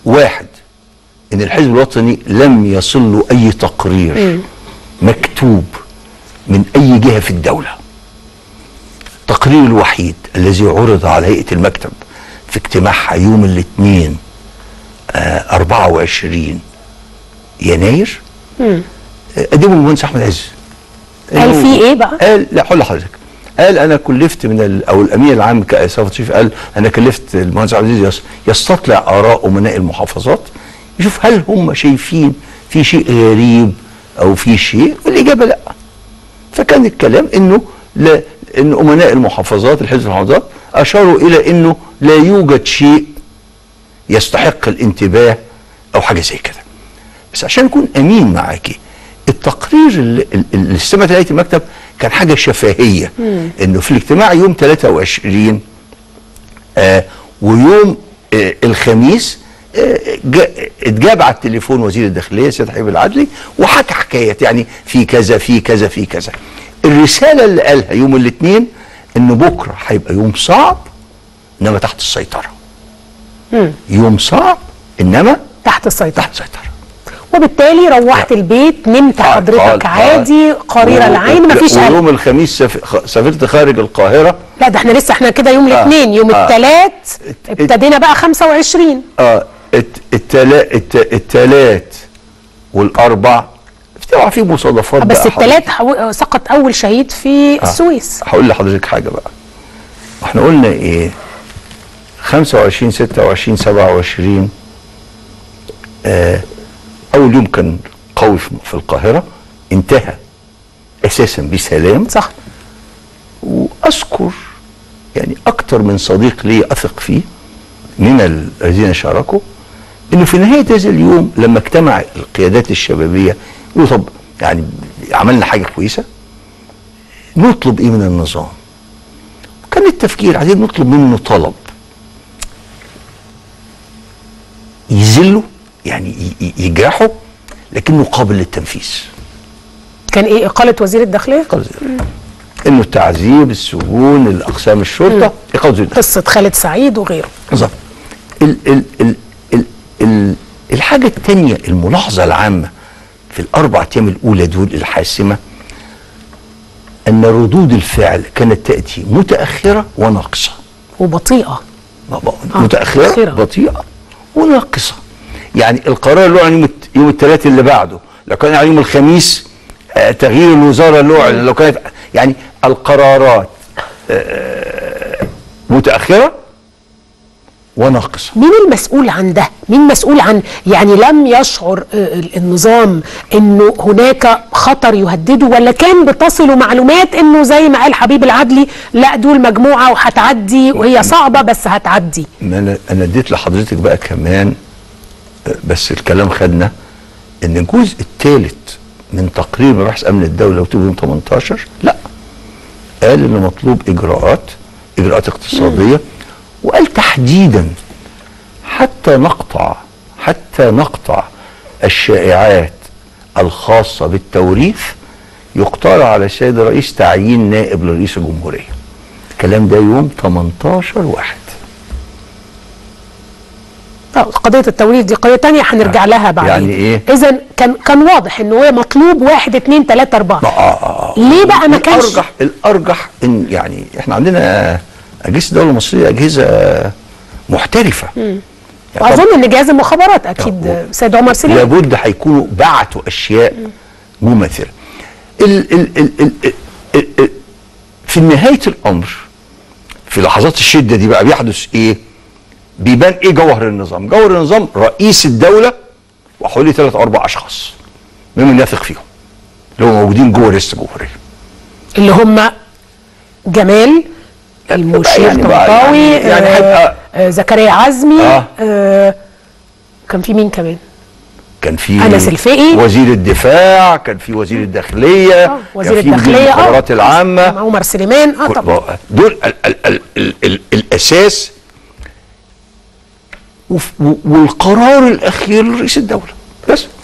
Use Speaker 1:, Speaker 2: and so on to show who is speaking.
Speaker 1: واحد ان الحزب الوطني لم يصل له اي تقرير مكتوب من اي جهه في الدوله التقرير الوحيد الذي عرض على هيئه المكتب في اجتماعها يوم الاثنين آه 24 يناير آه، قدمه المهندس احمد عز
Speaker 2: قال
Speaker 1: إنه-
Speaker 2: فيه إيه بقى؟
Speaker 1: قال لا هقول لحضرتك قال انا كلفت من ال او الامين العام كاسافه شريف قال انا كلفت المهندس عبد العزيز يس- يستطلع اراء امناء المحافظات يشوف هل هم شايفين في شيء غريب او في شيء والاجابه لا فكان الكلام انه لا ان امناء المحافظات الحزب المحافظات اشاروا الى انه لا يوجد شيء يستحق الانتباه او حاجه زي كده بس عشان اكون امين معاكي التقرير اللي, اللي استمعت هيئه المكتب كان حاجه شفهيه انه في الاجتماع يوم 23 آه ويوم آه الخميس آه جا- اتجاب على التليفون وزير الداخليه سيد حبيب العدلي وحكى حكايات يعني في كذا في كذا في كذا الرساله اللي قالها يوم الاثنين انه بكره هيبقى يوم صعب انما تحت السيطره يوم صعب انما
Speaker 2: تحت السيطره
Speaker 1: تحت السيطره
Speaker 2: وبالتالي روحت البيت نمت حضرتك
Speaker 1: آه، آه،
Speaker 2: عادي قرير
Speaker 1: و-
Speaker 2: العين مفيش قلق
Speaker 1: ويوم الخميس سف- خ- سافرت خارج القاهره
Speaker 2: لا ده احنا لسه احنا كده يوم الاثنين يوم
Speaker 1: آه.
Speaker 2: الثلاث
Speaker 1: ات-
Speaker 2: ابتدينا بقى 25
Speaker 1: اه الت- التلا الت- التلات والاربع طبعا في مصادفات
Speaker 2: بس
Speaker 1: بقى
Speaker 2: الثلاث حو... سقط اول شهيد في السويس
Speaker 1: هقول لحضرتك حاجه بقى احنا قلنا ايه 25 26 27 آه اول يوم كان قوي في في القاهره انتهى اساسا بسلام
Speaker 2: صح
Speaker 1: واذكر يعني اكتر من صديق لي اثق فيه من الذين شاركوا انه في نهايه هذا اليوم لما اجتمع القيادات الشبابيه يقولوا طب يعني عملنا حاجه كويسه نطلب ايه من النظام كان التفكير عايزين نطلب منه طلب يذله يعني ي- ي- يجرحه لكنه قابل للتنفيذ
Speaker 2: كان ايه اقاله وزير الداخليه
Speaker 1: قابل للتنفيذ. انه التعذيب السجون الاقسام الشرطه اقامه وزير الداخلية.
Speaker 2: قصه خالد سعيد وغيره
Speaker 1: بالظبط ال ال ال ال ال الحاجة التانية الملاحظة العامة في الأربع أيام الأولى دول الحاسمة أن ردود الفعل كانت تأتي متأخرة وناقصة
Speaker 2: وبطيئه
Speaker 1: ما بقى-
Speaker 2: آه،
Speaker 1: متأخرة
Speaker 2: متأخرة.
Speaker 1: بطيئة وناقصة يعني القرار اللي هو عن يوم الت- يوم الثلاث اللي بعده لو كان على يوم الخميس آه، تغيير الوزارة اللي هو عن- لو كانت يعني القرارات آه، متأخرة وناقصة
Speaker 2: مين المسؤول عن ده؟ مين مسؤول عن يعني لم يشعر آه، ال- النظام انه هناك خطر يهدده ولا كان بتصل معلومات انه زي ما قال حبيب العدلي لا دول مجموعه وهتعدي وهي صعبه بس هتعدي
Speaker 1: ما انا انا اديت لحضرتك بقى كمان آه، بس الكلام خدنا ان الجزء الثالث من تقرير مباحث امن الدوله وكتب يوم 18 لا قال ان مطلوب اجراءات اجراءات اقتصاديه وقال تحديدا حتى نقطع حتى نقطع الشائعات الخاصه بالتوريث يقترح على السيد الرئيس تعيين نائب لرئيس الجمهوريه الكلام ده يوم 18 واحد
Speaker 2: طب قضيه التوريث دي قضيه تانية هنرجع لها بعدين
Speaker 1: يعني إيه؟
Speaker 2: اذا كان كان واضح انه هو مطلوب واحد اتنين تلاته اربعه
Speaker 1: آه آه آه.
Speaker 2: ليه بقى ما كانش
Speaker 1: الارجح الارجح ان يعني احنا عندنا اجهزه الدوله المصريه اجهزه محترفه يعني طب
Speaker 2: واظن ان جهاز المخابرات اكيد
Speaker 1: آه.
Speaker 2: سيد عمر سليم
Speaker 1: لابد هيكونوا بعتوا اشياء مماثله ال ال ال ال ال ال في نهايه الامر في لحظات الشده دي بقى بيحدث ايه بيبان ايه جوهر النظام جوهر النظام رئيس الدوله وحوالي ثلاث او اربع اشخاص ممن يثق فيهم اللي هم موجودين جوه رئاسه الجمهوريه
Speaker 2: اللي هم جمال المشير
Speaker 1: يعني بقى
Speaker 2: طنطاوي
Speaker 1: يعني- يعني
Speaker 2: آه،
Speaker 1: هيبقى-
Speaker 2: آه، زكريا عزمي
Speaker 1: آه.
Speaker 2: آه، كان في مين كمان
Speaker 1: كان في
Speaker 2: أنس الفقي.
Speaker 1: وزير الدفاع كان في وزير الداخليه
Speaker 2: آه، وزير
Speaker 1: كان في مدير
Speaker 2: الداخليه
Speaker 1: المخابرات العامه
Speaker 2: عمر سليمان اه
Speaker 1: كل-
Speaker 2: طبعا
Speaker 1: دول ال ال ال ال ال الاساس وف- و- والقرار الاخير لرئيس الدوله بس